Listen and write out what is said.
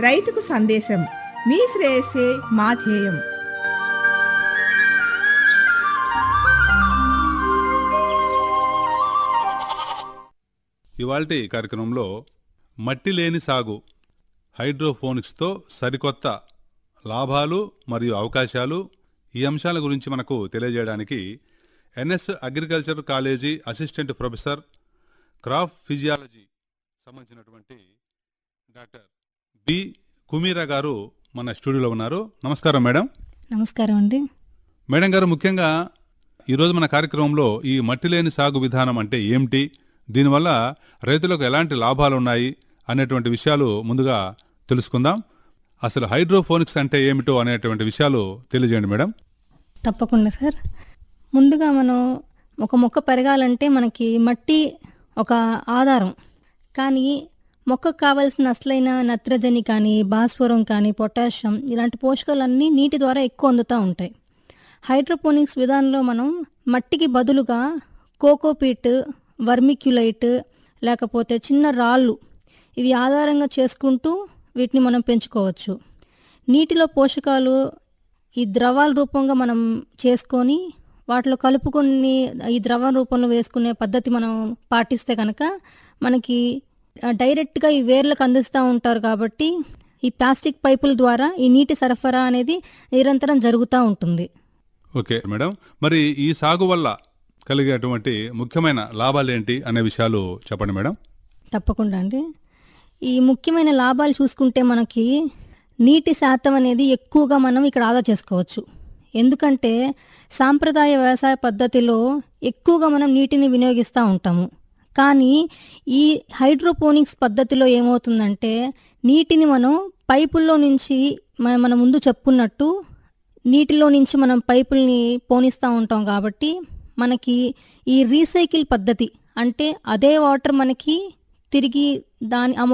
రైతుకు సందేశం మీ శ్రేయస్సే మా ధ్యేయం ఇవాల్టి కార్యక్రమంలో మట్టి లేని సాగు హైడ్రోఫోనిక్స్తో సరికొత్త లాభాలు మరియు అవకాశాలు ఈ అంశాల గురించి మనకు తెలియజేయడానికి NS agriculture college assistant professor crop physiology సంబంధించినటువంటి డాక్టర్ బి కుమీరా గారు మన స్టూడియోలో ఉన్నారు నమస్కారం మేడం నమస్కారం అండి మేడం గారు ముఖ్యంగా ఈరోజు మన కార్యక్రమంలో ఈ మట్టి లేని సాగు విధానం అంటే ఏమిటి దీనివల్ల రైతులకు ఎలాంటి లాభాలు ఉన్నాయి అనేటువంటి విషయాలు ముందుగా తెలుసుకుందాం అసలు హైడ్రోఫోనిక్స్ అంటే ఏమిటో అనేటువంటి విషయాలు తెలియజేయండి మేడం తప్పకుండా సార్ ముందుగా మనం ఒక మొక్క పెరగాలంటే మనకి మట్టి ఒక ఆధారం కానీ మొక్కకు కావాల్సిన అసలైన నత్రజని కానీ భాస్వరం కానీ పొటాషియం ఇలాంటి పోషకాలన్నీ నీటి ద్వారా ఎక్కువ అందుతూ ఉంటాయి హైడ్రోపోనిక్స్ విధానంలో మనం మట్టికి బదులుగా కోకోపీట్ వర్మిక్యులైట్ లేకపోతే చిన్న రాళ్ళు ఇవి ఆధారంగా చేసుకుంటూ వీటిని మనం పెంచుకోవచ్చు నీటిలో పోషకాలు ఈ ద్రవాల రూపంగా మనం చేసుకొని వాటిలో కలుపుకొని ఈ ద్రవ రూపంలో వేసుకునే పద్ధతి మనం పాటిస్తే కనుక మనకి ఆ, డైరెక్ట్గా ఈ వేర్లకు అందిస్తూ ఉంటారు కాబట్టి ఈ ప్లాస్టిక్ పైపుల ద్వారా ఈ నీటి సరఫరా అనేది నిరంతరం జరుగుతూ ఉంటుంది ఓకే మేడం మరి ఈ సాగు వల్ల కలిగేటువంటి ముఖ్యమైన లాభాలు ఏంటి అనే విషయాలు చెప్పండి మేడం తప్పకుండా అండి ఈ ముఖ్యమైన లాభాలు చూసుకుంటే మనకి నీటి శాతం అనేది ఎక్కువగా మనం ఇక్కడ ఆదా చేసుకోవచ్చు ఎందుకంటే సాంప్రదాయ వ్యవసాయ పద్ధతిలో ఎక్కువగా మనం నీటిని వినియోగిస్తూ ఉంటాము కానీ ఈ హైడ్రోపోనిక్స్ పద్ధతిలో ఏమవుతుందంటే నీటిని మనం పైపుల్లో నుంచి మ- మనం ముందు చెప్పుకున్నట్టు నీటిలో నుంచి మనం పైపుల్ని పోనిస్తూ ఉంటాం కాబట్టి మనకి ఈ రీసైకిల్ పద్ధతి అంటే అదే వాటర్ మనకి తిరిగి దాని ఆ